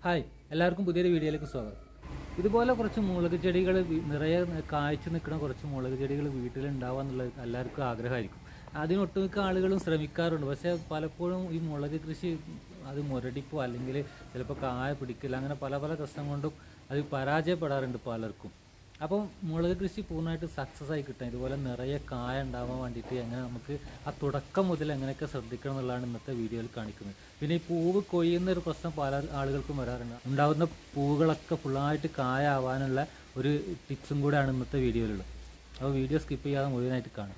hi എല്ലാവർക്കും പുതിയൊരു വീഡിയോയിലേക്ക് സ്വാഗതം ഇതുപോലെ കുറച്ച് മുളക് ചെടികൾ നിറയെ കായ്ച്ചു നിൽക്കുന്ന കുറച്ച് മുളക് ചെടികൾ വീട്ടിൽ ഉണ്ടാവാന്നുള്ളത് എല്ലാവർക്കും ആഗ്രഹമായിരിക്കും അതിന് ഒട്ടുമിക്ക ആളുകളും ശ്രമിക്കാറുണ്ട് പക്ഷേ പലപ്പോഴും ഈ മുളക് കൃഷി അത് മുരടിപ്പോ അല്ലെങ്കിൽ ചിലപ്പോൾ കായ പിടിക്കില്ല അങ്ങനെ പല പല പ്രശ്നം കൊണ്ടും അത് പരാജയപ്പെടാറുണ്ട് പലർക്കും അപ്പം മുളക് കൃഷി പൂർണ്ണമായിട്ട് സക്സസ് ആയി കിട്ടാൻ ഇതുപോലെ നിറയെ കായ ഉണ്ടാവാൻ വേണ്ടിയിട്ട് എങ്ങനെ നമുക്ക് ആ തുടക്കം മുതൽ എങ്ങനെയൊക്കെ ശ്രദ്ധിക്കണം എന്നുള്ളതാണ് ഇന്നത്തെ വീഡിയോയിൽ കാണിക്കുന്നത് പിന്നെ ഈ പൂവ് കൊയ്യുന്ന ഒരു പ്രശ്നം പല ആളുകൾക്കും വരാറുണ്ട് ഉണ്ടാകുന്ന പൂവുകളൊക്കെ ഫുള്ളായിട്ട് കായ ആവാനുള്ള ഒരു ടിപ്സും കൂടെയാണ് ഇന്നത്തെ വീഡിയോയിലുള്ളത് അപ്പോൾ വീഡിയോ സ്കിപ്പ് ചെയ്യാതെ മുഴുവനായിട്ട് കാണും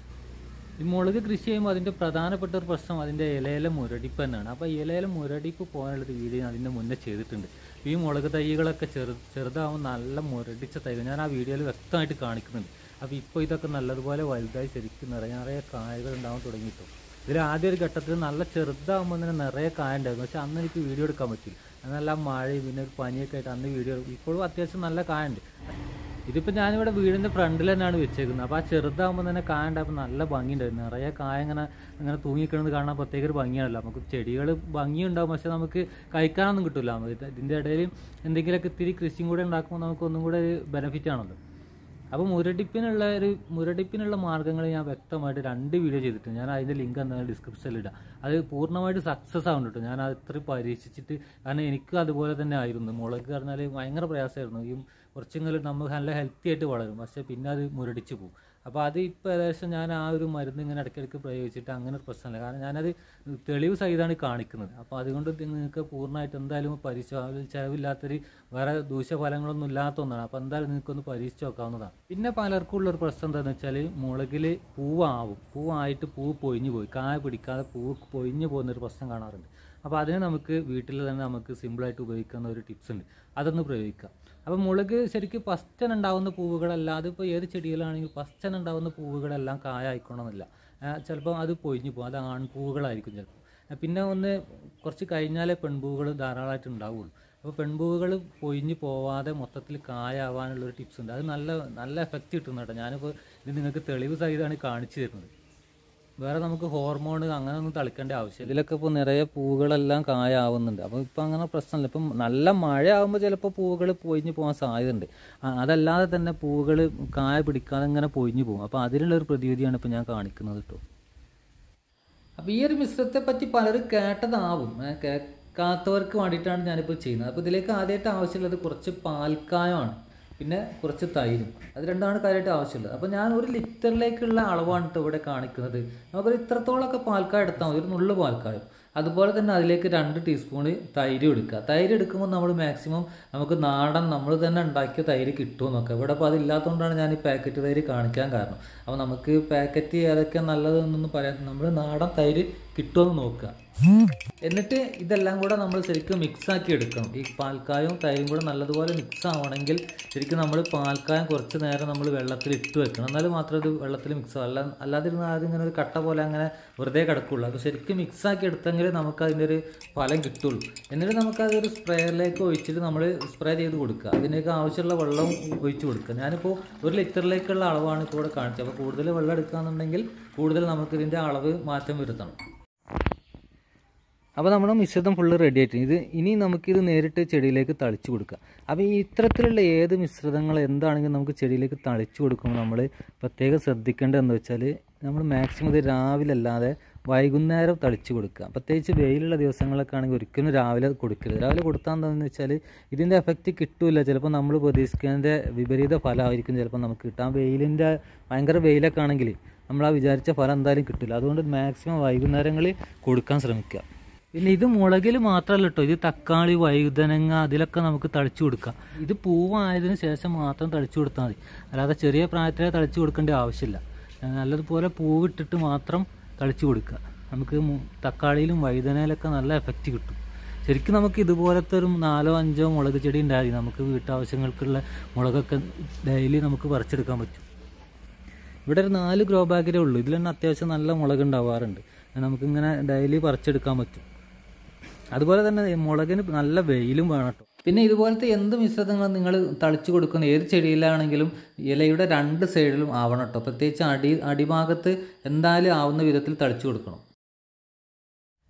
ഈ മുളക് കൃഷി ചെയ്യുമ്പോൾ അതിൻ്റെ പ്രധാനപ്പെട്ട ഒരു പ്രശ്നം അതിൻ്റെ ഇലയിലെ മുരടിപ്പ് തന്നെയാണ് അപ്പോൾ ഇലയിലെ മുരടിപ്പ് പോകാനുള്ളൊരു വീഡിയോ ഞാൻ അതിൻ്റെ മുന്നേ ചെയ്തിട്ടുണ്ട് ഈ മുളക് തൈകളൊക്കെ ചെറു ചെറുതാവുമ്പോൾ നല്ല മുരടിച്ച തൈകൾ ഞാൻ ആ വീഡിയോയിൽ വ്യക്തമായിട്ട് കാണിക്കുന്നുണ്ട് അപ്പോൾ ഇപ്പോൾ ഇതൊക്കെ നല്ലതുപോലെ വലുതായി ശരിക്കും നിറയെ നിറയെ കായകൾ ഉണ്ടാവാൻ തുടങ്ങിയിട്ടു ഇതിൽ ആദ്യ ഒരു ഘട്ടത്തിൽ നല്ല ചെറുതാകുമ്പോൾ തന്നെ നിറയെ കായ ഉണ്ടായിരുന്നു പക്ഷെ അന്ന് എനിക്ക് വീഡിയോ എടുക്കാൻ പറ്റില്ല അന്ന് നല്ല മഴയും പിന്നെ ഒരു പനിയൊക്കെ ആയിട്ട് അന്ന് വീഡിയോ ഇപ്പോഴും അത്യാവശ്യം നല്ല കായുണ്ട് ഇതിപ്പോൾ ഞാനിവിടെ വീടിൻ്റെ ഫ്രണ്ടിൽ തന്നെയാണ് വെച്ചേക്കുന്നത് അപ്പോൾ ആ ചെറുതാകുമ്പോൾ തന്നെ കായ ഉണ്ടായപ്പോൾ നല്ല ഭംഗിയുണ്ടായിരുന്നു നിറയെ കായ ഇങ്ങനെ ഇങ്ങനെ തൂങ്ങിക്കിടന്ന് കാണാൻ പ്രത്യേക ഒരു ഭംഗിയാണല്ലോ നമുക്ക് ചെടികൾ ഭംഗിയുണ്ടാവും പക്ഷെ നമുക്ക് കഴിക്കാനൊന്നും കിട്ടില്ല നമുക്ക് ഇത് ഇതിൻ്റെ ഇടയിൽ എന്തെങ്കിലുമൊക്കെ ഇത്തിരി കൃഷിയും കൂടെ ഉണ്ടാക്കുമ്പോൾ നമുക്ക് ഒന്നും കൂടെ ഒരു ബെനിഫിറ്റ് ആണല്ലോ അപ്പോൾ മുരടിപ്പിനുള്ള ഒരു മുരടിപ്പിനുള്ള മാർഗ്ഗങ്ങൾ ഞാൻ വ്യക്തമായിട്ട് രണ്ട് വീഡിയോ ചെയ്തിട്ടുണ്ട് ഞാൻ അതിൻ്റെ ലിങ്ക് എന്തായാലും ഡിസ്ക്രിപ്ഷനിൽ ഇടാം അത് പൂർണ്ണമായിട്ട് സക്സസ് ആവുന്നുണ്ട് കേട്ടോ ഞാൻ അത് ഇത്രയും പരീക്ഷിച്ചിട്ട് കാരണം എനിക്ക് അതുപോലെ തന്നെ ആയിരുന്നു മുളക് പറഞ്ഞാൽ ഭയങ്കര പ്രയാസമായിരുന്നു ഈ കുറച്ചെങ്കിലും നമുക്ക് നല്ല ഹെൽത്തി ആയിട്ട് വളരും പക്ഷേ പിന്നെ അത് മുരടിച്ച് പോകും അപ്പോൾ അത് ഇപ്പോൾ ഏകദേശം ഞാൻ ആ ഒരു മരുന്ന് ഇങ്ങനെ ഇടയ്ക്കിടയ്ക്ക് പ്രയോഗിച്ചിട്ട് അങ്ങനെ ഒരു പ്രശ്നമില്ല കാരണം ഞാനത് തെളിവ് സഹിതമാണ് കാണിക്കുന്നത് അപ്പോൾ അതുകൊണ്ട് ഇത് നിങ്ങൾക്ക് പൂർണ്ണമായിട്ട് എന്തായാലും പരീക്ഷ ചിലവില്ലാത്തൊരു വേറെ ദൂഷ്യഫലങ്ങളൊന്നും ഇല്ലാത്ത ഒന്നാണ് അപ്പോൾ എന്തായാലും നിങ്ങൾക്കൊന്ന് പരീക്ഷിച്ച് നോക്കാവുന്നതാണ് പിന്നെ പലർക്കും ഉള്ളൊരു പ്രശ്നം എന്താണെന്ന് വെച്ചാൽ മുളകിൽ പൂവാവും പൂവായിട്ട് പൂവ് പൊഴിഞ്ഞു പോയി കായ പിടിക്കാതെ പൂവ് പൊഴിഞ്ഞു പോകുന്നൊരു പ്രശ്നം കാണാറുണ്ട് അപ്പോൾ അതിന് നമുക്ക് വീട്ടിൽ തന്നെ നമുക്ക് സിമ്പിളായിട്ട് ഉപയോഗിക്കുന്ന ഒരു ടിപ്സ് ഉണ്ട് അതൊന്ന് പ്രയോഗിക്കാം അപ്പോൾ മുളക് ശരിക്കും ഫസ്റ്റൻ ഉണ്ടാവുന്ന പൂവുകളല്ല അതിപ്പോൾ ഏത് ചെടികളാണെങ്കിൽ ഫസ്റ്റൻ ഉണ്ടാവുന്ന പൂവുകളെല്ലാം കായ ആയിക്കോണമെന്നില്ല ചിലപ്പോൾ അത് പൊഴിഞ്ഞു പോകും അത് ആൺപൂവുകളായിരിക്കും ചിലപ്പോൾ പിന്നെ ഒന്ന് കുറച്ച് കഴിഞ്ഞാലേ പെൺപൂവുകൾ ധാരാളമായിട്ട് ഉണ്ടാവുള്ളൂ അപ്പോൾ പെൺപൂവുകൾ പൊഴിഞ്ഞു പോവാതെ മൊത്തത്തിൽ കായാവാനുള്ളൊരു ടിപ്സ് ഉണ്ട് അത് നല്ല നല്ല എഫക്റ്റ് കിട്ടുന്നു കേട്ടോ ഞാനിപ്പോൾ ഇത് നിങ്ങൾക്ക് തെളിവ് സഹിതമാണ് കാണിച്ചു തരുന്നത് വേറെ നമുക്ക് ഹോർമോൺ അങ്ങനെ ഒന്നും തളിക്കേണ്ട ആവശ്യം ഇതിലൊക്കെ ഇപ്പോൾ നിറയെ പൂവുകളെല്ലാം കായാവുന്നുണ്ട് അപ്പോൾ ഇപ്പം അങ്ങനെ പ്രശ്നമില്ല ഇപ്പം നല്ല മഴ ആകുമ്പോൾ ചിലപ്പോൾ പൂവുകൾ പൊഴിഞ്ഞു പോകാൻ സാധ്യതയുണ്ട് അതല്ലാതെ തന്നെ പൂവുകൾ കായ പിടിക്കാതെ ഇങ്ങനെ പൊഴിഞ്ഞു പോകും അപ്പോൾ അതിനുള്ള ഒരു പ്രതിവിധിയാണ് ഇപ്പോൾ ഞാൻ കാണിക്കുന്നത് കേട്ടോ അപ്പോൾ ഈ ഒരു മിശ്രത്തെ പറ്റി പലരും കേട്ടതാവും കേൾക്കാത്തവർക്ക് വേണ്ടിയിട്ടാണ് ഞാനിപ്പോൾ ചെയ്യുന്നത് അപ്പോൾ ഇതിലേക്ക് ആദ്യമായിട്ട് ആവശ്യമുള്ളത് കുറച്ച് പാൽക്കായമാണ് പിന്നെ കുറച്ച് തൈരും അത് രണ്ടാണ് കാര്യമായിട്ട് ആവശ്യമുള്ളത് അപ്പോൾ ഞാൻ ഒരു ലിറ്ററിലേക്കുള്ള അളവാണ് കേട്ടോ ഇവിടെ കാണിക്കുന്നത് നമുക്കൊരു ഇത്രത്തോളമൊക്കെ പാൽക്കായ എടുത്താൽ മതി ഒരു നുള്ളു പാൽക്കായം അതുപോലെ തന്നെ അതിലേക്ക് രണ്ട് ടീസ്പൂണ് തൈര് എടുക്കുക തൈര് എടുക്കുമ്പോൾ നമ്മൾ മാക്സിമം നമുക്ക് നാടൻ നമ്മൾ തന്നെ ഉണ്ടാക്കിയ തൈര് കിട്ടുമോ നോക്കുക ഇവിടെ അപ്പോൾ അതില്ലാത്തതുകൊണ്ടാണ് ഞാൻ ഈ പാക്കറ്റ് തൈര് കാണിക്കാൻ കാരണം അപ്പോൾ നമുക്ക് പാക്കറ്റ് അതൊക്കെ നല്ലതെന്നൊന്നും പറയാം നമ്മൾ നാടൻ തൈര് കിട്ടുമെന്ന് നോക്കുക എന്നിട്ട് ഇതെല്ലാം കൂടെ നമ്മൾ ശരിക്കും മിക്സ് ആക്കി എടുക്കണം ഈ പാൽക്കായവും തൈരും കൂടെ നല്ലതുപോലെ മിക്സ് ആവണമെങ്കിൽ ശരിക്കും നമ്മൾ പാൽക്കായം കുറച്ച് നേരം നമ്മൾ വെള്ളത്തിൽ ഇട്ട് വെക്കണം എന്നാലും മാത്രമേ ഇത് വെള്ളത്തിൽ മിക്സ് ആവും അല്ല അല്ലാതിരുന്നാൽ ആദ്യം ഇങ്ങനെ ഒരു കട്ട പോലെ അങ്ങനെ വെറുതെ കിടക്കുള്ളൂ അപ്പോൾ ശരിക്കും മിക്സ് ആക്കി എടുത്തെങ്കിൽ നമുക്ക് അതിൻ്റെ ഒരു ഫലം കിട്ടുള്ളൂ എന്നിട്ട് നമുക്ക് അതൊരു സ്പ്രേയിലേക്ക് ഒഴിച്ചിട്ട് നമ്മൾ സ്പ്രേ ചെയ്ത് കൊടുക്കുക അതിനൊക്കെ ആവശ്യമുള്ള വെള്ളം ഒഴിച്ച് കൊടുക്കുക ഞാനിപ്പോൾ ഒരു ലിറ്ററിലേക്കുള്ള അളവാണ് ഇപ്പോൾ ഇവിടെ കാണിച്ചത് അപ്പോൾ കൂടുതൽ വെള്ളം എടുക്കുകയാണെന്നുണ്ടെങ്കിൽ കൂടുതൽ നമുക്ക് ഇതിൻ്റെ അളവ് മാറ്റം വരുത്തണം അപ്പോൾ നമ്മുടെ മിശ്രിതം ഫുള്ള് റെഡി ആയിട്ട് ഇത് ഇനി നമുക്കിത് നേരിട്ട് ചെടിയിലേക്ക് തളിച്ചു കൊടുക്കുക അപ്പോൾ ഈ ഇത്തരത്തിലുള്ള ഏത് മിശ്രിതങ്ങൾ എന്താണെങ്കിലും നമുക്ക് ചെടിയിലേക്ക് തളിച്ചു കൊടുക്കുമ്പോൾ നമ്മൾ പ്രത്യേകം ശ്രദ്ധിക്കേണ്ടത് എന്ന് വെച്ചാൽ നമ്മൾ മാക്സിമം ഇത് രാവിലെ അല്ലാതെ വൈകുന്നേരം തളിച്ചു കൊടുക്കുക പ്രത്യേകിച്ച് വെയിലുള്ള ദിവസങ്ങളൊക്കെ ആണെങ്കിൽ ഒരിക്കലും രാവിലെ കൊടുക്കരുത് രാവിലെ കൊടുത്താൽ എന്താണെന്ന് വെച്ചാൽ ഇതിൻ്റെ എഫക്റ്റ് കിട്ടില്ല ചിലപ്പോൾ നമ്മൾ പ്രതീക്ഷിക്കുന്നതിൻ്റെ വിപരീത ഫലമായിരിക്കും ചിലപ്പോൾ നമുക്ക് കിട്ടാം വെയിലിൻ്റെ ഭയങ്കര വെയിലൊക്കെ ആണെങ്കിൽ നമ്മൾ ആ വിചാരിച്ച ഫലം എന്തായാലും കിട്ടില്ല അതുകൊണ്ട് മാക്സിമം വൈകുന്നേരങ്ങളിൽ കൊടുക്കാൻ ശ്രമിക്കുക പിന്നെ ഇത് മുളകിൽ മാത്രമല്ല കേട്ടോ ഇത് തക്കാളി വഴുതനങ്ങ അതിലൊക്കെ നമുക്ക് തളിച്ചു കൊടുക്കാം ഇത് പൂവായതിനു ശേഷം മാത്രം തളിച്ചു കൊടുത്താൽ മതി അല്ലാതെ ചെറിയ പ്രായത്തിലെ തളിച്ചു കൊടുക്കേണ്ട ആവശ്യമില്ല നല്ലതുപോലെ പൂവിട്ടിട്ട് മാത്രം തളിച്ചു കൊടുക്കുക നമുക്ക് തക്കാളിയിലും വഴുതനയിലൊക്കെ നല്ല എഫക്റ്റ് കിട്ടും ശരിക്കും നമുക്ക് ഇതുപോലത്തെ ഒരു നാലോ അഞ്ചോ മുളക് ചെടി ഉണ്ടായി നമുക്ക് വീട്ടാവശ്യങ്ങൾക്കുള്ള മുളകൊക്കെ ഡെയിലി നമുക്ക് പറിച്ചെടുക്കാൻ പറ്റും ഇവിടെ ഒരു നാല് ഗ്രോ ബാഗിലേ ഉള്ളൂ ഇതിൽ തന്നെ അത്യാവശ്യം നല്ല മുളക് ഉണ്ടാവാറുണ്ട് നമുക്കിങ്ങനെ ഡെയിലി പറിച്ചെടുക്കാൻ പറ്റും അതുപോലെ തന്നെ മുളകിന് നല്ല വെയിലും വേണം കേട്ടോ പിന്നെ ഇതുപോലത്തെ എന്ത് മിശ്രിതങ്ങളും നിങ്ങൾ തളിച്ചു കൊടുക്കുന്ന ഏത് ചെടിയിലാണെങ്കിലും ഇലയുടെ രണ്ട് സൈഡിലും ആവണം കേട്ടോ പ്രത്യേകിച്ച് അടി അടിഭാഗത്ത് എന്തായാലും ആവുന്ന വിധത്തിൽ തളിച്ചു കൊടുക്കണം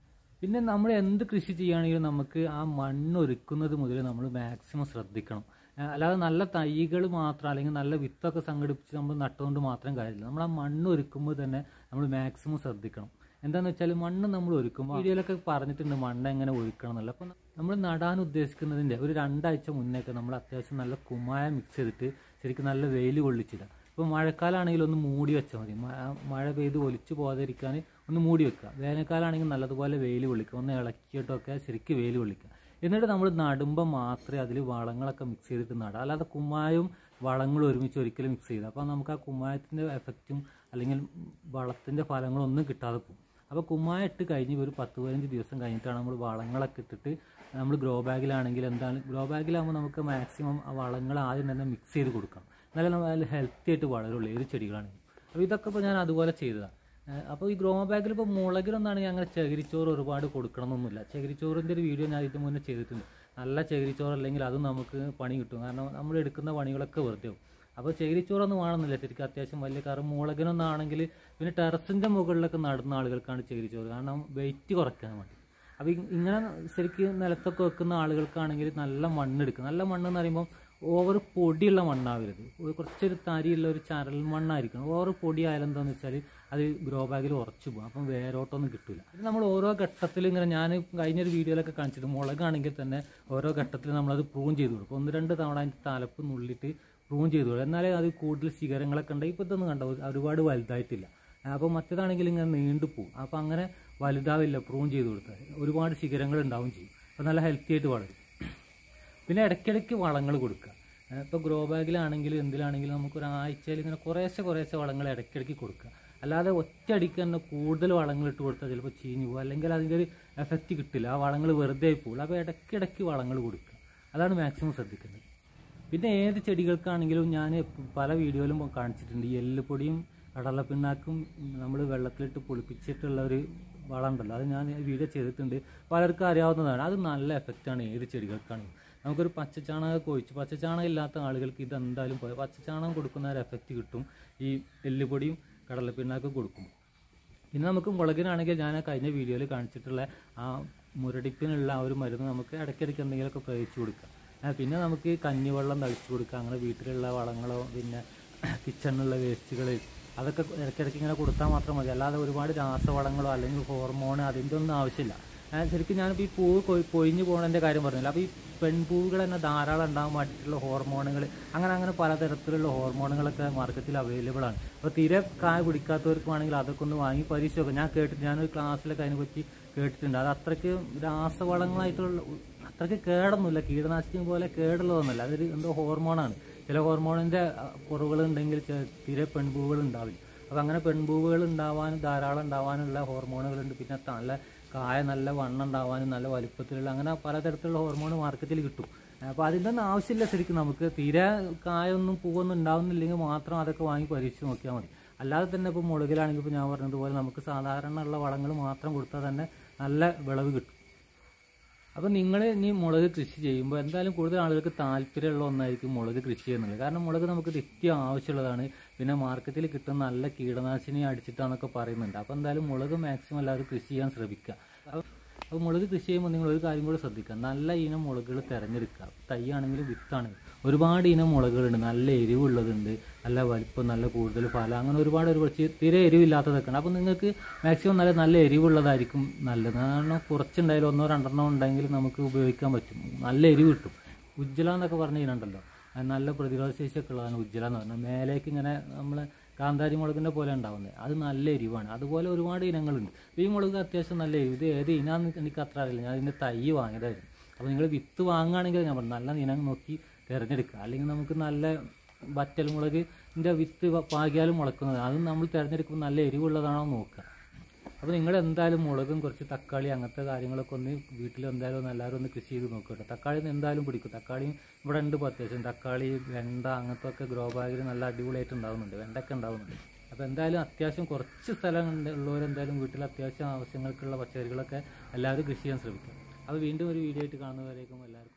പിന്നെ നമ്മൾ എന്ത് കൃഷി ചെയ്യുകയാണെങ്കിലും നമുക്ക് ആ മണ്ണ് ഒരുക്കുന്നത് മുതൽ നമ്മൾ മാക്സിമം ശ്രദ്ധിക്കണം ആ, അല്ലാതെ നല്ല തൈകൾ മാത്രം അല്ലെങ്കിൽ നല്ല വിത്തൊക്കെ സംഘടിപ്പിച്ച് നമ്മൾ നട്ടുകൊണ്ട് മാത്രം കാര്യമില്ല നമ്മൾ ആ മണ്ണ് ഒരുക്കുമ്പോൾ തന്നെ നമ്മൾ മാക്സിമം ശ്രദ്ധിക്കണം എന്താണെന്ന് വെച്ചാൽ മണ്ണ് നമ്മൾ ഒരുക്കുമ്പോൾ വീഡിയോയിലൊക്കെ പറഞ്ഞിട്ടുണ്ട് മണ്ണ് എങ്ങനെ ഒരുക്കണം എന്നല്ല അപ്പം നമ്മൾ നടാൻ ഉദ്ദേശിക്കുന്നതിൻ്റെ ഒരു രണ്ടാഴ്ച മുന്നേക്ക് നമ്മൾ അത്യാവശ്യം നല്ല കുമ്മായ മിക്സ് ചെയ്തിട്ട് ശരിക്കും നല്ല വെയിൽ കൊള്ളിച്ചിടുക ഇപ്പോൾ മഴക്കാലമാണെങ്കിൽ ഒന്ന് മൂടി വെച്ചാൽ മതി മ- മഴ പെയ്ത് ഒലിച്ചു പോകാതിരിക്കാൻ ഒന്ന് മൂടി വെക്കുക വേനൽക്കാലമാണെങ്കിൽ നല്ലതുപോലെ വെയിൽ കൊള്ളിക്കുക ഒന്ന് ഇളക്കിയിട്ടൊക്കെ ശരിക്കും വെയിൽ കൊള്ളിക്കുക എന്നിട്ട് നമ്മൾ നടുമ്പോൾ മാത്രമേ അതിൽ വളങ്ങളൊക്കെ മിക്സ് ചെയ്തിട്ട് നടാം അല്ലാതെ കുമ്മായവും വളങ്ങളും ഒരുമിച്ച് ഒരിക്കലും മിക്സ് ചെയ്ത് അപ്പോൾ നമുക്ക് ആ കുമ്മായത്തിൻ്റെ എഫക്റ്റും അല്ലെങ്കിൽ വളത്തിൻ്റെ ഫലങ്ങളൊന്നും കിട്ടാതെ പോകും അപ്പോൾ കുമ്മായ ഇട്ട് കഴിഞ്ഞ് ഒരു പത്ത് പതിനഞ്ച് ദിവസം കഴിഞ്ഞിട്ടാണ് നമ്മൾ വളങ്ങളൊക്കെ ഇട്ടിട്ട് നമ്മൾ ഗ്രോ ബാഗിലാണെങ്കിൽ എന്താണ് ഗ്രോ ബാഗിലാകുമ്പോൾ നമുക്ക് മാക്സിമം ആ വളങ്ങൾ ആദ്യം തന്നെ മിക്സ് ചെയ്ത് കൊടുക്കാം എന്നാലേ നമ്മൾ ഹെൽത്തി ആയിട്ട് വളരുള്ളൂ ഏത് ചെടികളാണെങ്കിലും അപ്പോൾ ഇതൊക്കെ ഇപ്പോൾ ഞാൻ അതുപോലെ ചെയ്തതാണ് അപ്പോൾ ഈ ഗ്രോ ബാഗിൽ ഇപ്പോൾ മുളകിലൊന്നാണെങ്കിൽ അങ്ങനെ ചകിരിച്ചോറ് ഒരുപാട് കൊടുക്കണമെന്നൊന്നുമില്ല ചകിരിച്ചോറിൻ്റെ ഒരു വീഡിയോ ഞാൻ ഇതിന് മുന്നേ ചെയ്തിട്ടുണ്ട് നല്ല ചകിരിച്ചോറ് അല്ലെങ്കിൽ അതും നമുക്ക് പണി കിട്ടും കാരണം നമ്മൾ എടുക്കുന്ന പണികളൊക്കെ വെറുതെ ആവും അപ്പോൾ ചകിരിച്ചോറൊന്നും വേണമെന്നില്ല ശരിക്കും അത്യാവശ്യം വലിയ കാരണം മുളകിനൊന്നാണെങ്കിൽ പിന്നെ ടെറസിൻ്റെ മുകളിലൊക്കെ നടുന്ന ആളുകൾക്കാണ് ചകിരിച്ചോറ് കാരണം വെയിറ്റ് കുറയ്ക്കാൻ വേണ്ടി അപ്പോൾ ഇങ്ങനെ ശരിക്കും നിലത്തൊക്കെ വെക്കുന്ന ആളുകൾക്കാണെങ്കിൽ നല്ല മണ്ണെടുക്കുക നല്ല മണ്ണ് എന്ന് പറയുമ്പോൾ ഓവർ പൊടിയുള്ള മണ്ണാവരുത് ഒരു കുറച്ചൊരു തരിയുള്ള ഒരു ചരൽ മണ്ണായിരിക്കണം ഓവർ പൊടി ആയാലും എന്താണെന്ന് വെച്ചാൽ അത് ഗ്രോ ബാഗിൽ ഉറച്ചു പോകും അപ്പം വേരോട്ടൊന്നും കിട്ടില്ല ഇത് നമ്മൾ ഓരോ ഘട്ടത്തിലും ഇങ്ങനെ ഞാൻ കഴിഞ്ഞൊരു വീഡിയോയിലൊക്കെ കാണിച്ചിട്ട് മുളകാണെങ്കിൽ തന്നെ ഓരോ ഘട്ടത്തിൽ നമ്മളത് പ്രൂൺ ചെയ്ത് കൊടുക്കും ഒന്ന് രണ്ട് തവണ അതിൻ്റെ തലപ്പ് നുള്ളിയിട്ട് പ്രൂൺ ചെയ്ത് കൊടുക്കും എന്നാലേ അത് കൂടുതൽ ശിഖരങ്ങളൊക്കെ ഉണ്ട് ഇപ്പോൾ ഇതൊന്നും കണ്ടോ ഒരുപാട് വലുതായിട്ടില്ല അപ്പോൾ മറ്റേതാണെങ്കിൽ ഇങ്ങനെ നീണ്ടു പോകും അപ്പോൾ അങ്ങനെ വലുതാവില്ല പ്രൂൺ ചെയ്ത് കൊടുത്താൽ ഒരുപാട് ശിഖരങ്ങൾ ഉണ്ടാവും ചെയ്യും അപ്പോൾ നല്ല ഹെൽത്തി ആയിട്ട് വളരും പിന്നെ ഇടയ്ക്കിടയ്ക്ക് വളങ്ങൾ കൊടുക്കുക ഇപ്പോൾ ഗ്രോ ബാഗിലാണെങ്കിലും എന്തിലാണെങ്കിലും നമുക്ക് ഒരാഴ്ചയിൽ ഇങ്ങനെ കുറേശ്ശെ കുറേശ്ശെ വളങ്ങൾ ഇടയ്ക്കിടയ്ക്ക് കൊടുക്കുക അല്ലാതെ ഒറ്റയടിക്ക് തന്നെ കൂടുതൽ വളങ്ങൾ ഇട്ട് കൊടുത്താൽ ചിലപ്പോൾ ചീഞ്ഞു പോകും അല്ലെങ്കിൽ അതിൻ്റെ ഒരു എഫക്റ്റ് കിട്ടില്ല ആ വളങ്ങൾ വെറുതെ ആയി പോകും അപ്പോൾ ഇടയ്ക്കിടയ്ക്ക് വളങ്ങൾ കൊടുക്കുക അതാണ് മാക്സിമം ശ്രദ്ധിക്കേണ്ടത് പിന്നെ ഏത് ചെടികൾക്കാണെങ്കിലും ഞാൻ പല വീഡിയോയിലും കാണിച്ചിട്ടുണ്ട് ഈ എല്ലുപൊടിയും കടലപ്പിണ്ണാക്കും നമ്മൾ വെള്ളത്തിലിട്ട് പുളിപ്പിച്ചിട്ടുള്ള ഒരു വളം ഉണ്ടല്ലോ അത് ഞാൻ വീഡിയോ ചെയ്തിട്ടുണ്ട് പലർക്കും അറിയാവുന്നതാണ് അത് നല്ല എഫക്റ്റാണ് ഏത് ചെടികൾക്കാണെങ്കിലും നമുക്കൊരു പച്ചച്ചാണകം ഒഴിച്ച് പച്ചച്ചാണകം ഇല്ലാത്ത ആളുകൾക്ക് ഇത് എന്തായാലും പോയി പച്ചച്ചാണകം കൊടുക്കുന്ന ഒരു എഫക്റ്റ് കിട്ടും ഈ എല്ലുപൊടിയും കടലപ്പിണ്ണാക്കും കൊടുക്കും പിന്നെ നമുക്ക് മുളകിനാണെങ്കിൽ ഞാൻ ആ കഴിഞ്ഞ വീഡിയോയിൽ കാണിച്ചിട്ടുള്ള ആ മുരടിപ്പിനുള്ള ആ ഒരു മരുന്ന് നമുക്ക് ഇടയ്ക്കിടയ്ക്ക് എന്തെങ്കിലുമൊക്കെ പ്രയോഗിച്ച് കൊടുക്കാം ആ, പിന്നെ നമുക്ക് കഞ്ഞിവെള്ളം തളിച്ച് കൊടുക്കാം അങ്ങനെ വീട്ടിലുള്ള വളങ്ങളോ പിന്നെ കിച്ചണിലുള്ള വേസ്റ്റുകൾ അതൊക്കെ ഇടയ്ക്കിടയ്ക്ക് ഇങ്ങനെ കൊടുത്താൽ മാത്രം മതി അല്ലാതെ ഒരുപാട് രാസവളങ്ങളോ അല്ലെങ്കിൽ ഹോർമോൺ അതിൻ്റെ ഒന്നും ആവശ്യമില്ല ആ, ശരിക്കും ഞാനിപ്പോൾ ഈ പൂവ് കൊയ്- കൊഴിഞ്ഞു പോകുന്നതിൻ്റെ കാര്യം പറഞ്ഞില്ല അപ്പോൾ ഈ പെൺപൂവുകൾ തന്നെ ധാരാളം ഉണ്ടാകാൻ വേണ്ടിയിട്ടുള്ള ഹോർമോണുകൾ അങ്ങനെ അങ്ങനെ പലതരത്തിലുള്ള ഹോർമോണുകളൊക്കെ മാർക്കറ്റിൽ അവൈലബിൾ ആണ് അപ്പോൾ തീരെ കായ പിടിക്കാത്തവർക്ക് വേണമെങ്കിൽ അതൊക്കെ ഒന്ന് വാങ്ങി പരീക്ഷ നോക്കാം ഞാൻ കേട്ടിട്ട് ഞാനൊരു ക്ലാസ്സിലൊക്കെ അതിനെപ്പറ്റി കേട്ടിട്ടുണ്ട് അത് അത്രയ്ക്ക് രാസവളങ്ങളായിട്ടുള്ള അത്രയ്ക്ക് കേടൊന്നുമില്ല കീടനാശിനി പോലെ കേടുള്ളതൊന്നുമല്ല അതൊരു എന്തോ ഹോർമോണാണ് ചില ഹോർമോണിൻ്റെ കുറവുകൾ ഉണ്ടെങ്കിൽ ചെ- തീരെ പെൺപൂവുകൾ ഉണ്ടാവില്ല അപ്പോൾ അങ്ങനെ പെൺപൂവുകൾ ഉണ്ടാവാനും ധാരാളം ഉണ്ടാവാനുള്ള ഹോർമോണുകളുണ്ട് പിന്നെ നല്ല കായ നല്ല വണ്ണം ഉണ്ടാവാനും നല്ല വലുപ്പത്തിലുള്ള അങ്ങനെ പലതരത്തിലുള്ള ഹോർമോൺ മാർക്കറ്റിൽ കിട്ടും അപ്പോൾ അതിൻ്റെ ഒന്നും ആവശ്യമില്ല ശരിക്കും നമുക്ക് തീരെ കായൊന്നും പൂവൊന്നും ഉണ്ടാവുന്നില്ലെങ്കിൽ മാത്രം അതൊക്കെ വാങ്ങി പരീക്ഷിച്ച് നോക്കിയാൽ മതി അല്ലാതെ തന്നെ ഇപ്പോൾ മുളകിലാണെങ്കിൽ ഇപ്പോൾ ഞാൻ പറഞ്ഞതുപോലെ നമുക്ക് സാധാരണ ഉള്ള വളങ്ങൾ മാത്രം കൊടുത്താൽ തന്നെ നല്ല വിളവ് കിട്ടും അപ്പോൾ നിങ്ങൾ ഇനി മുളക് കൃഷി ചെയ്യുമ്പോൾ എന്തായാലും കൂടുതൽ ആളുകൾക്ക് താല്പര്യമുള്ള ഒന്നായിരിക്കും മുളക് കൃഷി ചെയ്യുന്നത് കാരണം മുളക് നമുക്ക് നിത്യം ആവശ്യമുള്ളതാണ് പിന്നെ മാർക്കറ്റിൽ കിട്ടുന്ന നല്ല കീടനാശിനി അടിച്ചിട്ടാന്നൊക്കെ പറയുന്നുണ്ട് അപ്പോൾ എന്തായാലും മുളക് മാക്സിമം എല്ലാവരും കൃഷി ചെയ്യാൻ ശ്രമിക്കുക അപ്പോൾ അപ്പോൾ മുളക് കൃഷി ചെയ്യുമ്പോൾ നിങ്ങൾ ഒരു കാര്യം കൂടെ ശ്രദ്ധിക്കുക നല്ല ഇനം മുളകുകൾ തിരഞ്ഞെടുക്കുക തൈ ആണെങ്കിലും വിത്താണെങ്കിലും ഒരുപാട് ഇനം മുളകുകളുണ്ട് നല്ല എരിവുള്ളതുണ്ട് നല്ല വലിപ്പം നല്ല കൂടുതൽ ഫലം അങ്ങനെ ഒരുപാട് ഒരു പക്ഷേ തീരെ എരിവില്ലാത്തതൊക്കെ ഉണ്ട് അപ്പോൾ നിങ്ങൾക്ക് മാക്സിമം നല്ല നല്ല എരിവുള്ളതായിരിക്കും നല്ലത് കാരണം കുറച്ചുണ്ടായാലും ഒന്നോ രണ്ടെണ്ണോ ഉണ്ടെങ്കിൽ നമുക്ക് ഉപയോഗിക്കാൻ പറ്റും നല്ല എരിവ് കിട്ടും ഉജ്ജ്വല എന്നൊക്കെ പറഞ്ഞു കഴിഞ്ഞിട്ടുണ്ടല്ലോ അത് നല്ല പ്രതിരോധ ശേഷിയൊക്കെ ഉള്ളതാണ് ഉജ്ജ്വല എന്ന് പറഞ്ഞാൽ മേലേക്ക് ഇങ്ങനെ നമ്മൾ കാന്താരി മുളകിൻ്റെ പോലെ ഉണ്ടാവുന്നത് അത് നല്ല എരിവാണ് അതുപോലെ ഒരുപാട് ഇനങ്ങളുണ്ട് അപ്പോൾ ഈ മുളക് അത്യാവശ്യം നല്ല എരിവ് ഇത് ഏത് ഇനാന്ന് എനിക്ക് അത്ര അറിയില്ല ഞാൻ ഇതിൻ്റെ തൈ വാങ്ങിയതായിരുന്നു അപ്പോൾ നിങ്ങൾ വിത്ത് വാങ്ങുകയാണെങ്കിൽ ഞാൻ പറഞ്ഞു നല്ല ഇനം നോക്കി തിരഞ്ഞെടുക്കുക അല്ലെങ്കിൽ നമുക്ക് നല്ല വറ്റൽ മുളകിൻ്റെ വിത്ത് പ- പാകിയാലും മുളക്കുന്നത് അതും നമ്മൾ തിരഞ്ഞെടുക്കുമ്പോൾ നല്ല എരിവുള്ളതാണോ എന്ന് നോക്കുക അപ്പോൾ നിങ്ങൾ എന്തായാലും മുളകും കുറച്ച് തക്കാളി അങ്ങനത്തെ കാര്യങ്ങളൊക്കെ ഒന്ന് വീട്ടിൽ എന്തായാലും ഒന്ന് എല്ലാവരും ഒന്ന് കൃഷി ചെയ്ത് നോക്കുക കേട്ടോ തക്കാളി ഒന്ന് എന്തായാലും പിടിക്കും തക്കാളിയും ഇവിടെ ഉണ്ട് ഇപ്പോൾ അത്യാവശ്യം തക്കാളി വെണ്ട അങ്ങനത്തെ ഒക്കെ ഗ്രോ ബാഗിൽ നല്ല അടിപൊളിയായിട്ട് ഉണ്ടാവുന്നുണ്ട് വെണ്ടൊക്കെ ഉണ്ടാവുന്നുണ്ട് അപ്പോൾ എന്തായാലും അത്യാവശ്യം കുറച്ച് സ്ഥലം ഉണ്ട് ഉള്ളവരെന്തായാലും വീട്ടിൽ അത്യാവശ്യം ആവശ്യങ്ങൾക്കുള്ള പച്ചക്കറികളൊക്കെ എല്ലാവരും കൃഷി ചെയ്യാൻ ശ്രമിക്കും അപ്പോൾ വീണ്ടും ഒരു വീഡിയോ ആയിട്ട് കാണുന്നവരേക്കും എല്ലാവർക്കും